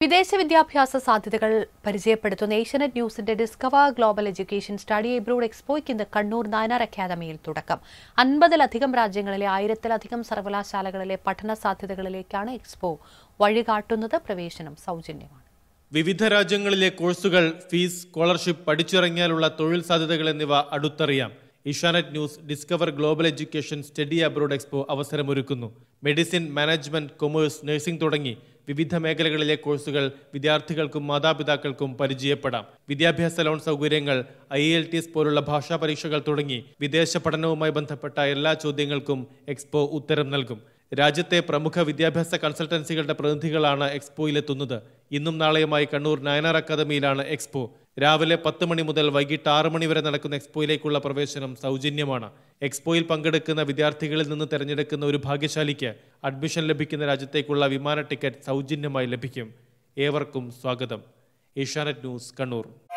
വിദേശ വിദ്യാഭ്യാസ സാധ്യതകൾ പരിചയപ്പെടുത്തുന്ന ഏഷ്യനെറ്റ് ന്യൂസിന്റെ discover global education study abroad എക്സ്പോയ്ക്ക് ഇന്ന് കണ്ണൂർ നായനാർ അക്കാദമിയിൽ തുടക്കം അൻപതിലധികം രാജ്യങ്ങളിലെ ആയിരത്തിലധികം സർവകലാശാലകളിലെ പഠന സാധ്യതകളിലേക്കാണ് എക്സ്പോ വഴികാട്ടുന്നത് പ്രവേശനം സൗജന്യമാണ് വിവിധ രാജ്യങ്ങളിലെ കോഴ്സുകൾ ഫീസ് സ്കോളർഷിപ്പ് പഠിച്ചിറങ്ങിയാലുള്ള തൊഴിൽ സാധ്യതകൾ എന്നിവ അടുത്തറിയാം Asianet news discover global education study abroad expo അവസരമൊരുക്കുന്നു മെഡിസിൻ മാനേജ്മെന്റ് കൊമേഴ്സ് നഴ്സിംഗ് തുടങ്ങി വിവിധ മേഖലകളിലെ കോഴ്സുകൾ വിദ്യാർത്ഥികൾക്കും മാതാപിതാക്കൾക്കും പരിചയപ്പെടാം വിദ്യാഭ്യാസ ലോൺ സൗകര്യങ്ങൾ ഐ എൽ ടി എസ് പോലുള്ള ഭാഷാ പരീക്ഷകൾ തുടങ്ങി വിദേശ പഠനവുമായി ബന്ധപ്പെട്ട എല്ലാ ചോദ്യങ്ങൾക്കും എക്സ്പോ ഉത്തരം നൽകും രാജ്യത്തെ പ്രമുഖ വിദ്യാഭ്യാസ കൺസൾട്ടൻസികളുടെ പ്രതിനിധികളാണ് എക്സ്പോയിലെത്തുന്നത് ഇന്നും നാളെയുമായി കണ്ണൂർ നയനാർ അക്കാദമിയിലാണ് എക്സ്പോ രാവിലെ പത്ത് മണി മുതൽ വൈകിട്ട് ആറ് മണി വരെ നടക്കുന്ന എക്സ്പോയിലേക്കുള്ള പ്രവേശനം സൗജന്യമാണ് എക്സ്പോയിൽ പങ്കെടുക്കുന്ന വിദ്യാർത്ഥികളിൽ നിന്ന് തിരഞ്ഞെടുക്കുന്ന ഒരു ഭാഗ്യശാലിക്ക് അഡ്മിഷൻ ലഭിക്കുന്ന രാജ്യത്തേക്കുള്ള വിമാന ടിക്കറ്റ് സൗജന്യമായി ലഭിക്കും ഏവർക്കും സ്വാഗതം ഏഷ്യാനെറ്റ് ന്യൂസ് കണ്ണൂർ